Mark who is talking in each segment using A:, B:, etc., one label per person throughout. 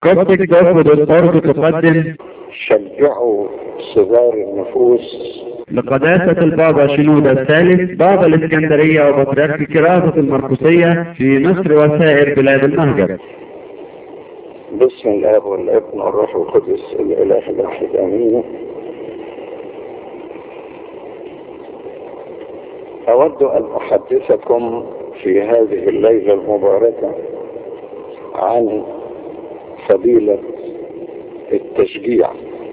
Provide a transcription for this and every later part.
A: قصدك تاخد الأرض تقدم
B: شجعوا صغار النفوس
A: لقداسة البابا شنودة الثالث بابا الإسكندرية وبطريرك كراسة المرقسية في مصر وسائر بلاد المهجر
B: باسم الاب والابن والروح القدس الاله الواحد امين اود ان احدثكم في هذه الليله المباركه عن فضيله التشجيع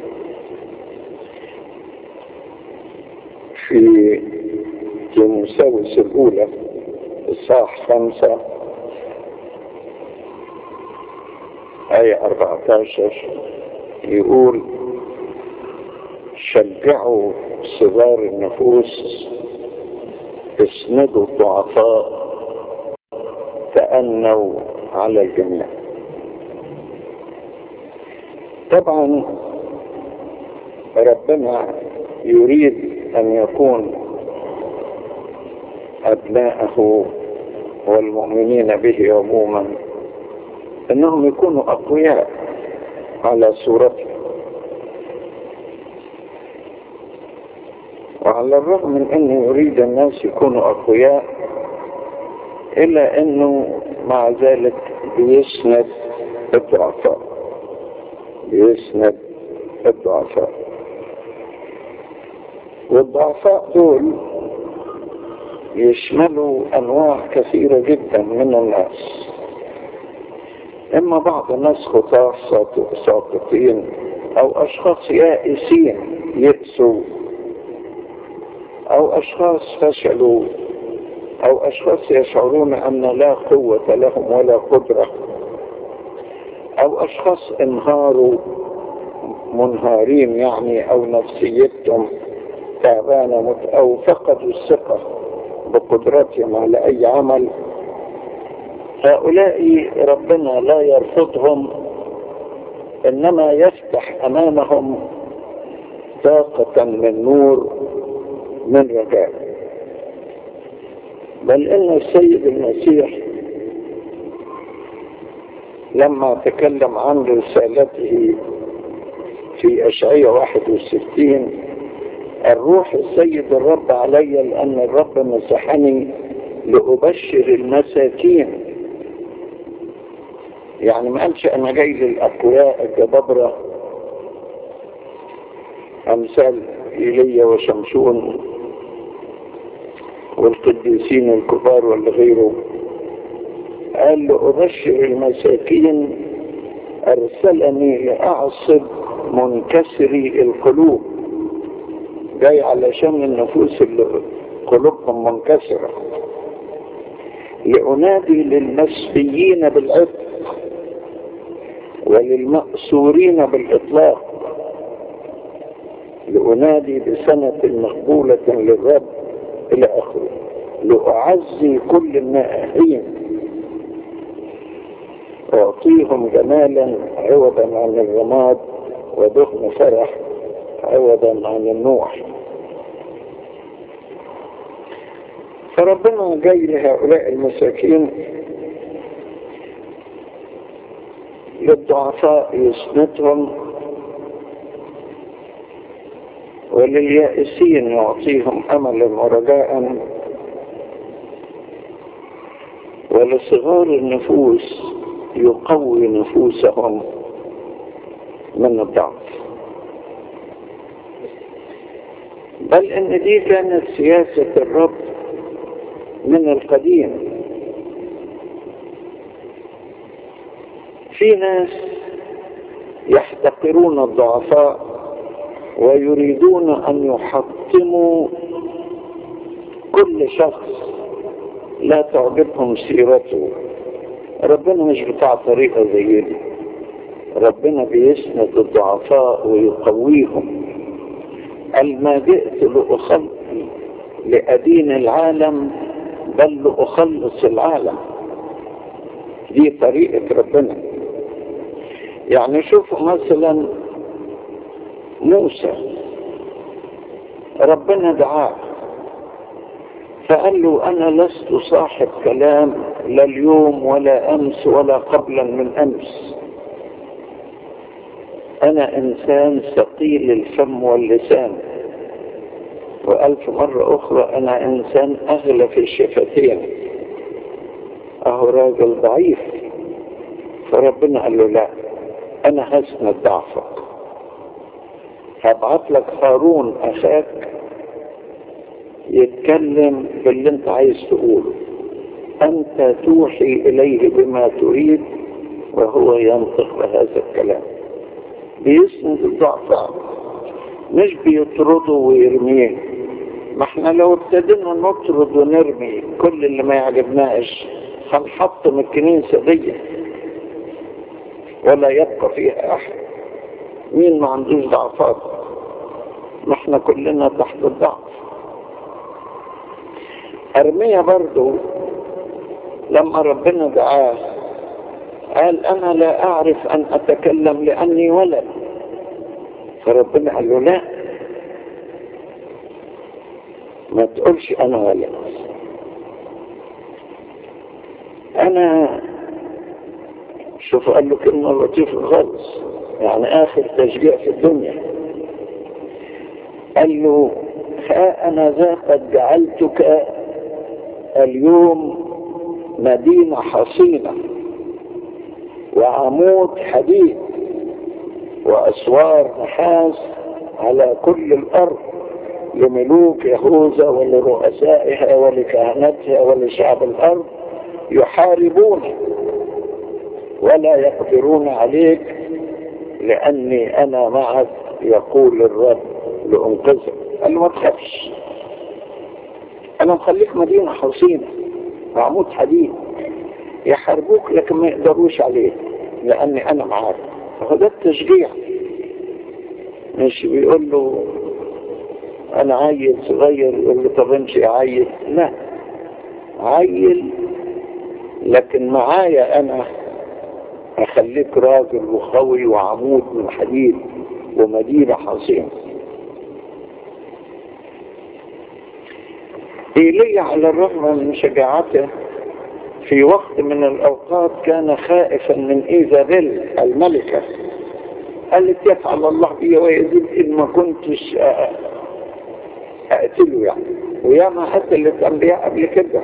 B: في تيموساوس الاولى اصحاح خمسه آية 14 يقول شجعوا صغار النفوس اسندوا الضعفاء تأنوا على الجميع طبعا ربنا يريد أن يكون أبناءه والمؤمنين به عموما انهم يكونوا اقوياء على صورته وعلى الرغم من انه يريد الناس يكونوا اقوياء الا انه مع ذلك بيسند الضعفاء بيسند الضعفاء والضعفاء دول يشملوا انواع كثيرة جدا من الناس اما بعض الناس خطاة ساقطين او اشخاص يائسين يأسوا او اشخاص فشلوا او اشخاص يشعرون ان لا قوة لهم ولا قدرة او اشخاص انهاروا منهارين يعني او نفسيتهم تعبانة او فقدوا الثقة بقدرتهم على اي عمل هؤلاء ربنا لا يرفضهم انما يفتح امامهم طاقة من نور من رجاء بل ان السيد المسيح لما تكلم عن رسالته في اشعية 61 الروح السيد الرب علي لان الرب مسحني لأبشر المساكين يعني ما قالش انا جاي للاقوياء الجبابرة امثال ايليا وشمشون والقديسين الكبار ولا غيره قال له ابشر المساكين ارسلني لاعصب منكسري القلوب جاي علشان النفوس اللي قلوبهم منكسرة لأنادي للمسبيين بالعتق وللمأسورين بالإطلاق لأنادي بسنة مقبولة للرب إلى آخره لأعزي كل النائحين أعطيهم جمالا عوضا عن الرماد ودهن فرح عوضا عن النوح فربنا جاي لهؤلاء المساكين للضعفاء يسندهم ولليائسين يعطيهم املا ورجاء ولصغار النفوس يقوي نفوسهم من الضعف بل ان دي كانت سياسة الرب من القديم في ناس يحتقرون الضعفاء ويريدون ان يحطموا كل شخص لا تعجبهم سيرته ربنا مش بتاع طريقة زي دي ربنا بيسند الضعفاء ويقويهم قال ما جئت لأخلص لأدين العالم بل لأخلص العالم دي طريقة ربنا يعني شوفوا مثلا موسى ربنا دعاه فقال له أنا لست صاحب كلام لا اليوم ولا أمس ولا قبلا من أمس أنا إنسان ثقيل الفم واللسان وألف مرة أخرى أنا إنسان أغلى في الشفتين أهو راجل ضعيف فربنا قال له لا أنا هسند ضعفك هبعت لك هارون أخاك يتكلم باللي أنت عايز تقوله أنت توحي إليه بما تريد وهو ينطق بهذا الكلام بيسند الضعف مش بيطرده ويرميه ما احنا لو ابتدينا نطرد ونرمي كل اللي ما يعجبناش هنحطم الكنيسة دي ولا يبقى فيها احد مين ما عندوش ضعفات ما احنا كلنا تحت الضعف ارميا برضو لما ربنا دعاه قال انا لا اعرف ان اتكلم لاني ولد فربنا قال له لا ما تقولش انا ولد انا شوف قال له كلمة لطيفة خالص يعني اخر تشجيع في الدنيا قال له ها انا ذا قد جعلتك اليوم مدينة حصينة وعمود حديد وأسوار نحاس على كل الأرض لملوك يهوذا ولرؤسائها ولكهنتها ولشعب الأرض يحاربون ولا يقدرون عليك لأني أنا معك يقول الرب لأنقذك قال له ما تخافش أنا مخليك مدينة حصينة وعمود حديد يحاربوك لكن ما يقدروش عليك لأني أنا معاك فده التشجيع مش بيقول له أنا عيل صغير يقول له طب امشي عيل لا عيل لكن معايا أنا أخليك راجل وقوي وعمود من حديد ومدينة حصينة إيليا على الرغم من شجاعته في وقت من الأوقات كان خائفا من إيزابيل الملكة قالت يفعل الله بي ويزيد إن ما كنتش أقتله يعني وياما قتلت أنبياء قبل كده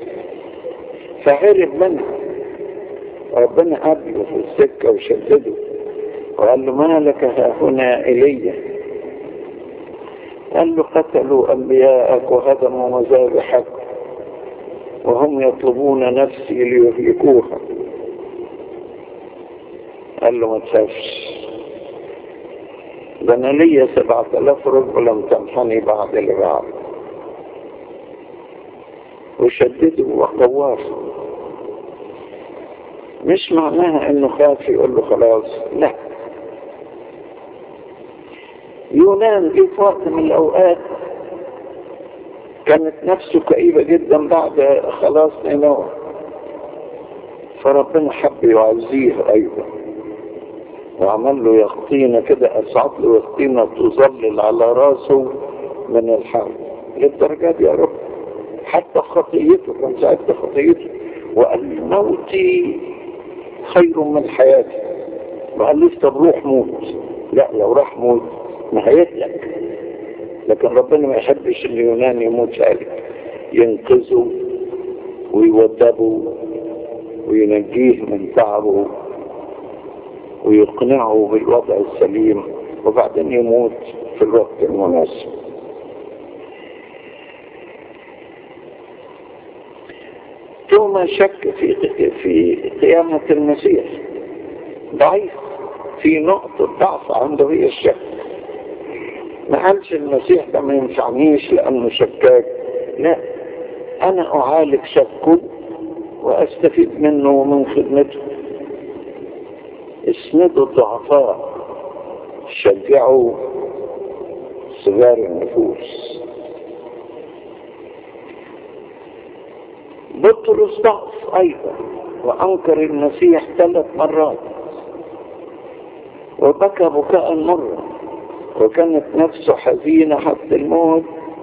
B: فهرب منها ربنا قابله في السكة وشدده وقال له ما لك ها هنا إلي قال له قتلوا أنبياءك وهدموا مذابحك وهم يطلبون نفسي ليهلكوها قال له ما تخافش ده انا ليا سبعة الاف رب لم تمحني بعد لبعض وشدده وقواه مش معناها انه خاف يقول له خلاص لا يونان جه في وقت من الاوقات كانت نفسه كئيبة جدا بعد خلاص نينوى فربنا حب يعزيه ايضا وعمل له يخطينة كده أصعد له يخطينة تظلل على راسه من الحرب للدرجة دي يا رب حتى خطيته كان ساعتها خطيته وقال موتي خير من حياتي وقال لي طب روح موت لا لو راح موت ما هيتلك لكن ربنا ما يحبش اليونان يموت ذلك ينقذه ويودبه وينجيه من تعبه ويقنعه بالوضع السليم وبعدين يموت في الوقت المناسب ثم شك في في قيامة المسيح ضعيف في نقطة ضعف عنده هي الشك ما قالش المسيح ده ما ينفعنيش لأنه شكاك لا أنا أعالج شكه وأستفيد منه ومن خدمته اسندوا الضعفاء شجعوا صغار النفوس بطرس ضعف ايضا وانكر المسيح ثلاث مرات وبكى بكاء مرة وكانت نفسه حزينة حتى الموت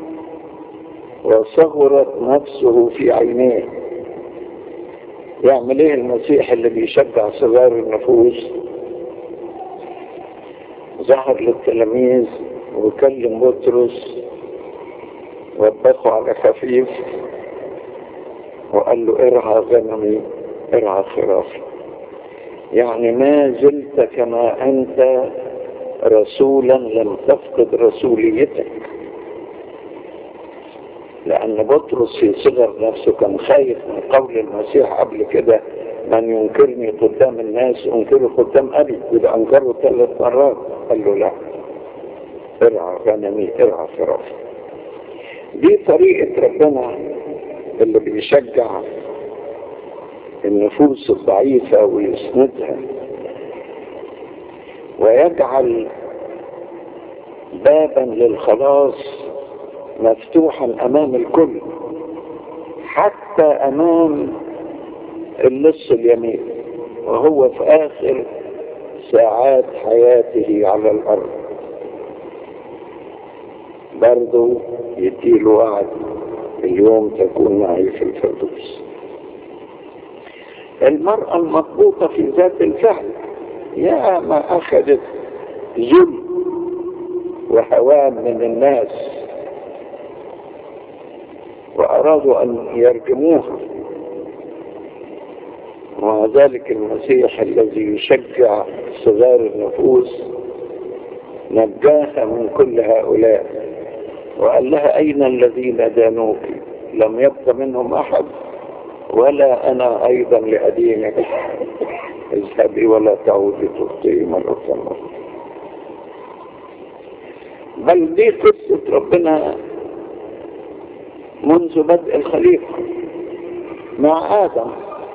B: وصغرت نفسه في عينيه يعمل ايه المسيح اللي بيشجع صغار النفوس ظهر للتلاميذ وكلم بطرس وبخه على خفيف وقال له ارعى غنمي ارعى خرافي يعني ما زلت كما انت رسولا لم تفقد رسوليتك لأن بطرس في صغر نفسه كان خايف من قول المسيح قبل كده من ينكرني قدام الناس أنكره قدام أبي يبقى أنكره ثلاث مرات قال له لا ارعى غنمي ارعى فرافي دي طريقة ربنا اللي بيشجع النفوس الضعيفة ويسندها ويجعل بابا للخلاص مفتوحا امام الكل حتى امام اللص اليمين وهو في اخر ساعات حياته على الارض برضه يديله وعد اليوم تكون معي في الفردوس المرأة المضبوطة في ذات الفعل يا ما أخذت ذل وهوان من الناس وأرادوا أن يرجموها ومع ذلك المسيح الذي يشجع صغار النفوس نجاها من كل هؤلاء وقال لها أين الذين دانوك لم يبق منهم أحد ولا أنا أيضا لأدينك اذهبي ولا تعودي تخطئي مرة أخرى بل دي قصة ربنا منذ بدء الخليقة مع آدم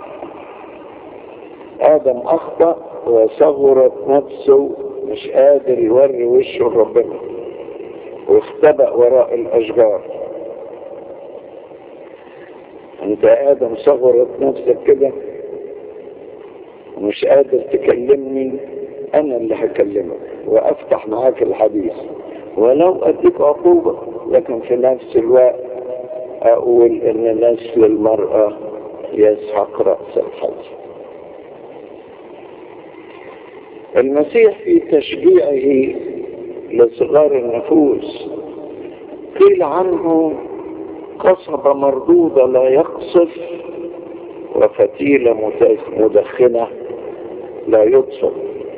B: آدم أخطأ وصغرت نفسه مش قادر يوري وشه لربنا واختبأ وراء الأشجار أنت آدم صغرت نفسك كده ومش قادر تكلمني أنا اللي هكلمك وأفتح معاك الحديث ولو أديك عقوبة لكن في نفس الوقت أقول إن نسل المرأة يسحق رأس الحج المسيح في تشجيعه لصغار النفوس قيل عنه قصبة مردودة لا يقصف وفتيلة مدخنة لا يطفئ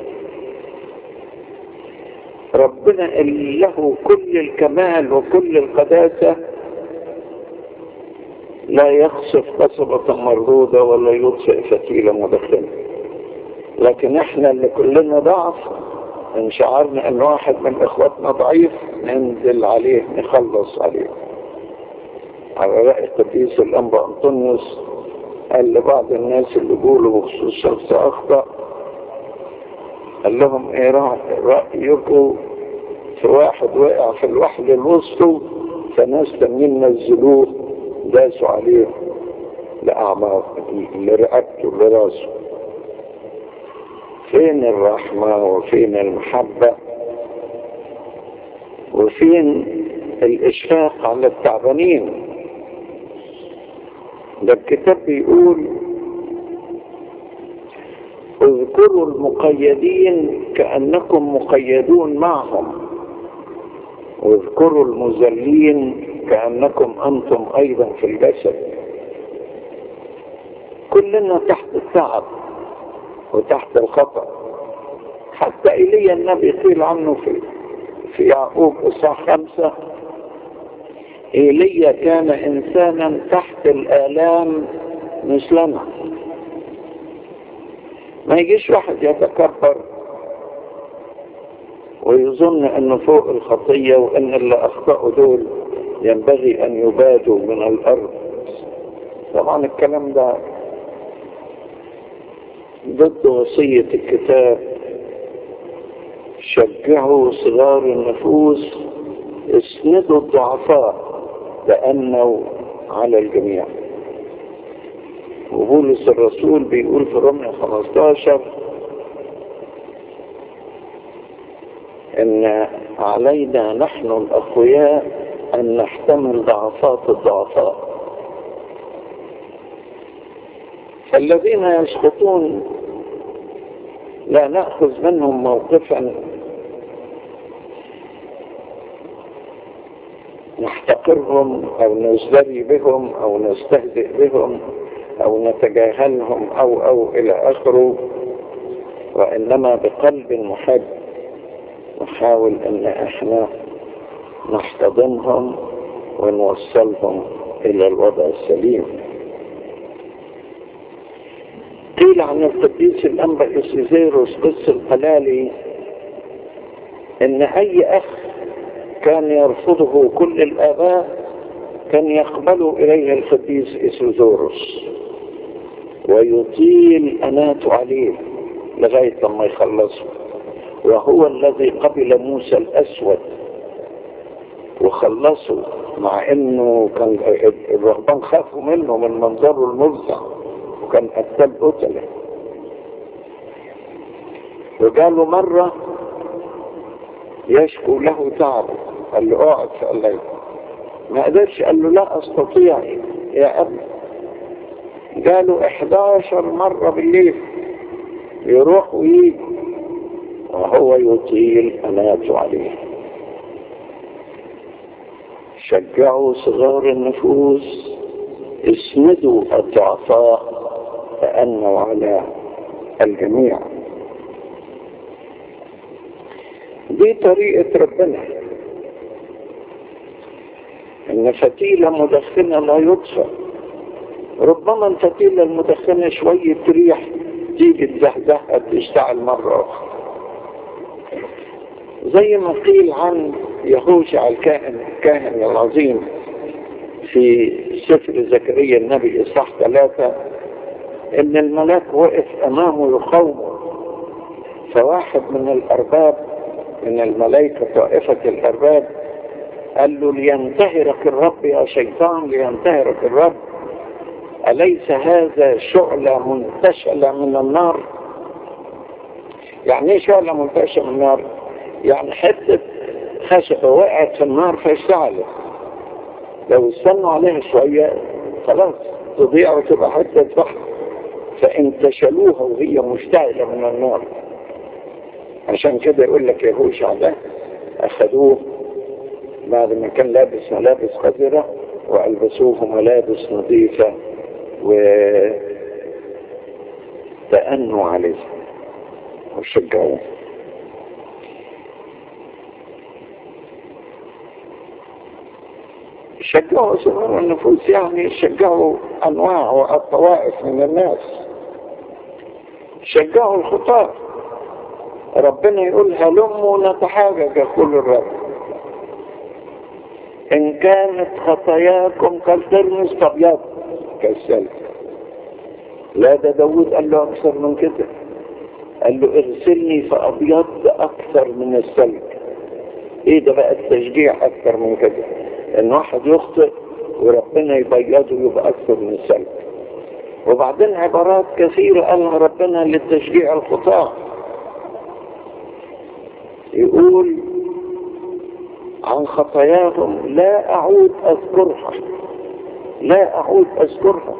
B: ربنا اللي له كل الكمال وكل القداسة لا يخصف قصبة مردودة ولا يطفئ فتيلة مدخنة لكن احنا اللي كلنا ضعف ان شعرنا ان واحد من اخواتنا ضعيف ننزل عليه نخلص عليه على رأي قديس الانبا انطونيوس قال لبعض الناس اللي بيقولوا بخصوص شخص اخطأ قال لهم ايه رأيكم في واحد وقع في الوحل الوسطى فناس تانيين نزلوه داسوا عليه لأعماق لرقبته لراسه فين الرحمة وفين المحبة وفين الإشفاق على التعبانين ده الكتاب بيقول اذكروا المقيدين كأنكم مقيدون معهم واذكروا المذلين كأنكم أنتم أيضا في الجسد كلنا تحت التعب وتحت الخطأ حتى إلي النبي قيل عنه في في يعقوب إصحاح خمسة إيليا كان إنسانا تحت الآلام مثلنا ما يجيش واحد يتكبر ويظن انه فوق الخطية وان اللي اخطأوا دول ينبغي ان يبادوا من الارض طبعا الكلام ده ضد وصية الكتاب شجعوا صغار النفوس اسندوا الضعفاء تأنوا على الجميع وبولس الرسول بيقول في رمية 15 ان علينا نحن الاقوياء ان نحتمل ضعفات الضعفاء فالذين يسقطون لا نأخذ منهم موقفا نحتقرهم او نزدري بهم او نستهزئ بهم او نتجاهلهم او او الى اخره وانما بقلب محب نحاول ان احنا نحتضنهم ونوصلهم الى الوضع السليم قيل عن القديس الانبا اسيزيروس قس القلالي ان اي اخ كان يرفضه كل الاباء كان يقبل اليه القديس اسيزيروس ويطيل اناته عليه لغايه لما يخلصه وهو الذي قبل موسى الاسود وخلصه مع انه كان الرهبان خافوا منه من منظره المفزع وكان قتال قتله وقالوا مرة يشكو له تعبه قال له اقعد في الليل ما قدرش قال له لا استطيع يا ابي قالوا 11 مرة بالليل يروح ويجي وهو يطيل أناته عليه شجعوا صغار النفوس اسندوا الضعفاء فأنوا على الجميع دي طريقة ربنا ان فتيلة مدخنة لا يطفى ربما الفتيلة المدخنة شوية ريح تيجي تزهزهها تشتعل مرة أخرى زي ما قيل عن يهوشع الكاهن الكاهن العظيم في سفر زكريا النبي إصحاح ثلاثة إن الملاك وقف أمامه يقاومه فواحد من الأرباب من الملائكة طائفة الأرباب قال له لينتهرك الرب يا شيطان لينتهرك الرب أليس هذا شعلة منتشلة من النار يعني ايه شعلة منتشلة من النار يعني حتة خشبة وقعت في النار فاشتعلت لو استنوا عليها شوية خلاص تضيع وتبقى حتة بحر فانتشلوها وهي مشتعلة من النار عشان كده يقول لك يهوشع ده أخذوه بعد ما كان لابس ملابس قذرة وألبسوه ملابس نظيفة وتأنوا عليه وشجعوه شجعوا صغار النفوس يعني شجعوا أنواع والطوائف من الناس شجعوا الخطاة ربنا يقول هلموا نتحاجج يقول الرب إن كانت خطاياكم كالترمس فابيض كالسلك لا ده داود قال له أكثر من كده قال له اغسلني فأبيض أكثر من السلك إيه ده بقى التشجيع أكثر من كده إن واحد يخطئ وربنا يبيضه يبقى أكثر من السلك وبعدين عبارات كثيرة قالها ربنا للتشجيع الخطاة يقول عن خطاياهم لا أعود أذكرها لا أعود أذكرها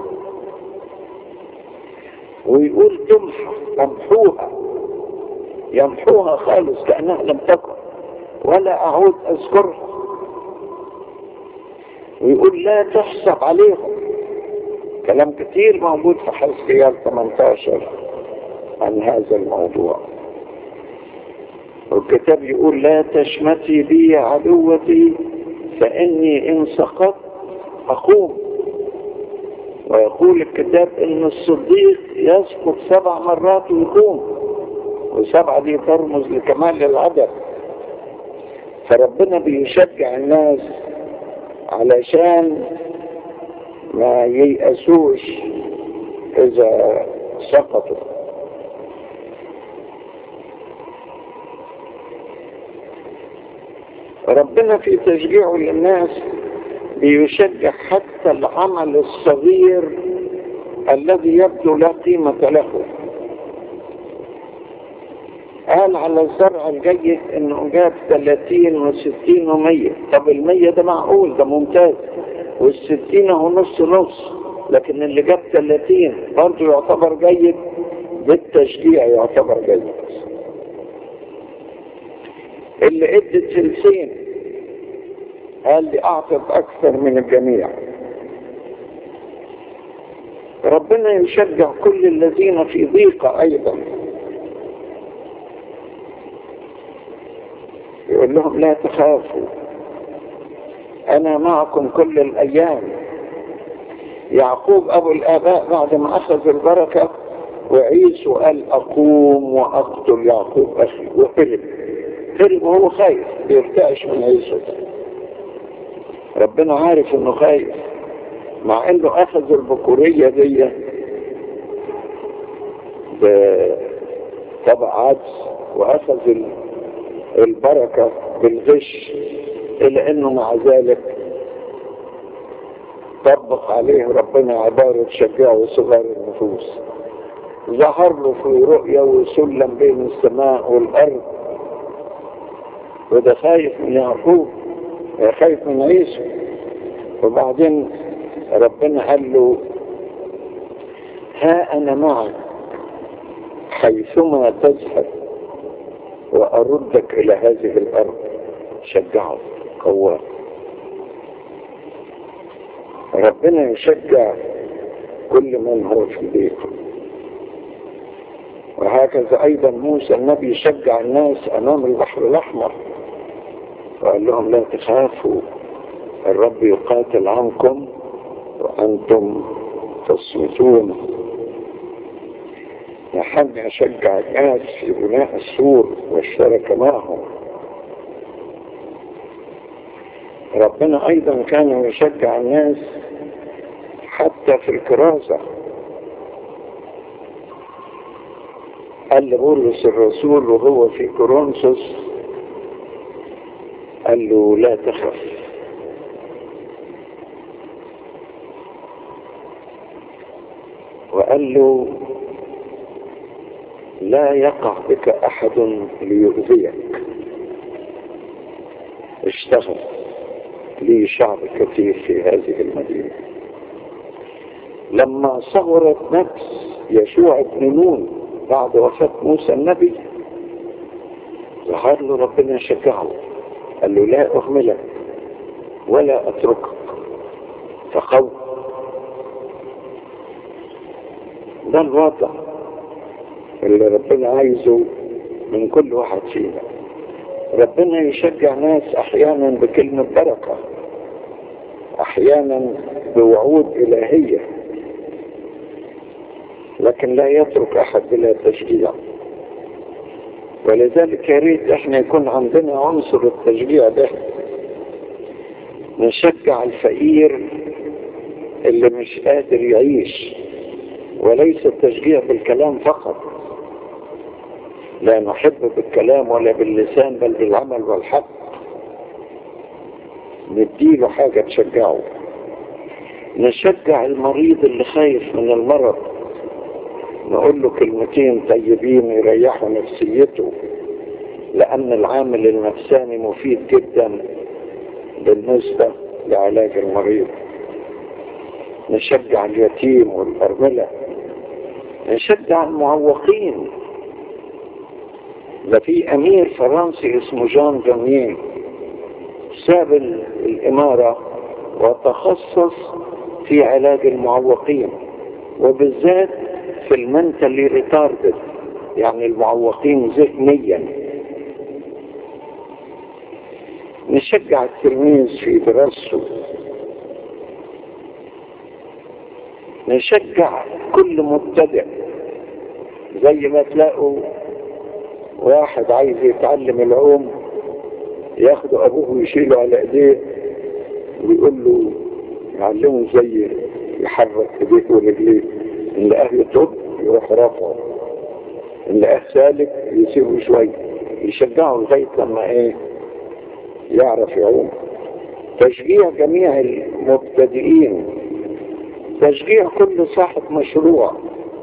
B: ويقول تمحى يمحوها يمحوها خالص كأنها لم تكن ولا أعود أذكرها ويقول لا تحسب عليهم كلام كتير موجود في حزقيال 18 عن هذا الموضوع والكتاب يقول لا تشمتي بي عدوتي فإني إن سقطت أقوم ويقول الكتاب إن الصديق يسقط سبع مرات ويقوم وسبعة دي ترمز لكمال العدد فربنا بيشجع الناس علشان ما ييأسوش إذا سقطوا ربنا في تشجيعه للناس بيشجع حتى العمل الصغير الذي يبدو لا قيمة له قال على الزرع الجيد انه جاب 30 و60 و100 طب ال100 ده معقول ده ممتاز وال60 هو نص نص لكن اللي جاب 30 برضه يعتبر جيد بالتشجيع يعتبر جيد اللي ادت سلسين قال لي اعطف اكثر من الجميع ربنا يشجع كل الذين في ضيقة ايضا يقول لهم لا تخافوا انا معكم كل الايام يعقوب ابو الاباء بعد ما اخذ البركة وعيسو قال اقوم واقتل يعقوب اخي وهرب هرب وهو خايف بيرتعش من عيسو ربنا عارف انه خايف مع انه اخذ البكورية دي بطبع عدس واخذ البركة بالغش الا انه مع ذلك طبق عليه ربنا عبارة شجاع صغار النفوس ظهر له في رؤية وسلم بين السماء والأرض وده خايف من يعقوب خايف من عيسى وبعدين ربنا قال له ها أنا معك حيثما تذهب وأردك إلى هذه الأرض شجعه قواه ربنا يشجع كل من هو في بيته وهكذا ايضا موسى النبي يشجع الناس امام البحر الاحمر وقال لهم لا تخافوا الرب يقاتل عنكم وانتم تصمتون نحن يشجع الناس في بناء السور واشترك معهم ربنا ايضا كان يشجع الناس حتى في الكرازة قال لبولس الرسول وهو في كورنثوس قال له لا تخف وقال له لا يقع بك احد ليؤذيك اشتغل لي شعب كثير في هذه المدينة لما صغرت نفس يشوع بن نون بعد وفاة موسى النبي ظهر له ربنا شجعه قال له لا أهملك ولا أتركك فقو ده الوضع اللي ربنا عايزه من كل واحد فينا ربنا يشجع ناس احيانا بكلمة بركة احيانا بوعود الهية لكن لا يترك احد بلا تشجيع ولذلك يا ريت احنا يكون عندنا عنصر التشجيع ده نشجع الفقير اللي مش قادر يعيش وليس التشجيع بالكلام فقط لا نحب بالكلام ولا باللسان بل بالعمل والحق نديله حاجة تشجعه نشجع المريض اللي خايف من المرض نقول له كلمتين طيبين يريحوا نفسيته لأن العامل النفساني مفيد جدا بالنسبة لعلاج المريض نشجع اليتيم والأرملة نشجع المعوقين ده في امير فرنسي اسمه جان جانيين ساب الامارة وتخصص في علاج المعوقين وبالذات في المنتالي ريتاردد يعني المعوقين ذهنيا نشجع التلميذ في دراسته نشجع كل مبتدئ زي ما تلاقوا واحد عايز يتعلم العوم ياخده ابوه ويشيله على ايديه ويقول له يعلمه زي يحرك ايديه ورجليه ان لقاه يطب يروح رافعه ان لقاه سالك يسيبه شويه يشجعه لغايه لما ايه يعرف يعوم تشجيع جميع المبتدئين تشجيع كل صاحب مشروع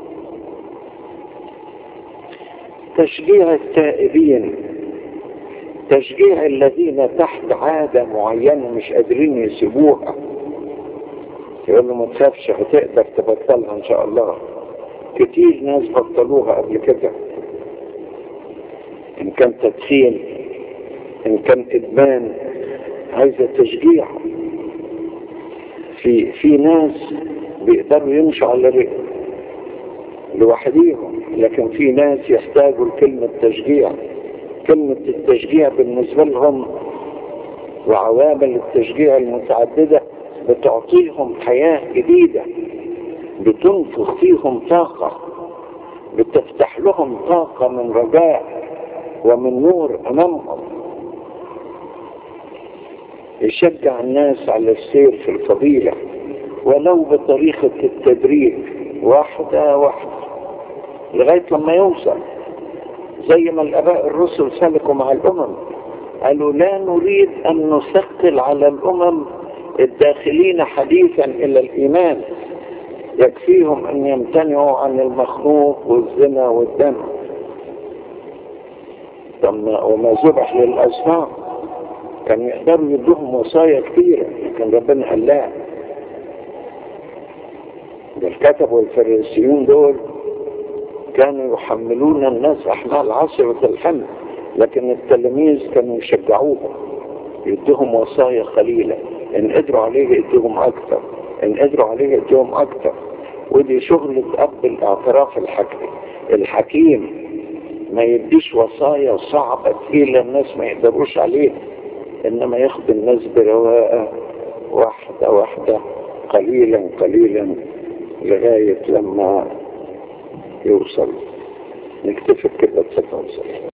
B: تشجيع التائبين تشجيع الذين تحت عادة معينة مش قادرين يسيبوها يقول له ما تخافش هتقدر تبطلها ان شاء الله كتير ناس بطلوها قبل كده ان كان تدخين ان كان ادمان عايزة تشجيع في في ناس بيقدروا يمشوا على رجل لوحديهم لكن في ناس يحتاجوا لكلمة تشجيع كلمة التشجيع بالنسبة لهم وعوامل التشجيع المتعددة بتعطيهم حياة جديدة بتنفخ فيهم طاقة بتفتح لهم طاقة من رجاء ومن نور أمامهم يشجع الناس على السير في الفضيلة ولو بطريقة التدريج واحدة واحدة لغاية لما يوصل زي ما الآباء الرسل سلكوا مع الأمم قالوا لا نريد أن نثقل على الأمم الداخلين حديثا إلى الإيمان يكفيهم أن يمتنعوا عن المخلوق والزنا والدم وما ذبح للأصنام كانوا يقدروا يدوهم وصايا كثيرة لكن ربنا قال لا ده الكتب والفريسيون دول كانوا يحملون الناس أحمال عصرة الحمل لكن التلاميذ كانوا يشجعوهم يدوهم وصايا قليلة إن قدروا عليه يدوهم أكثر إن قدروا عليه يدوهم أكثر ودي شغلة أب الاعتراف الحكيم الحكيم ما يديش وصايا صعبة تقيلة الناس ما يقدروش عليها إنما ياخد الناس برواقة واحدة واحدة قليلا قليلا لغاية لما يوصل نكتفي كده 93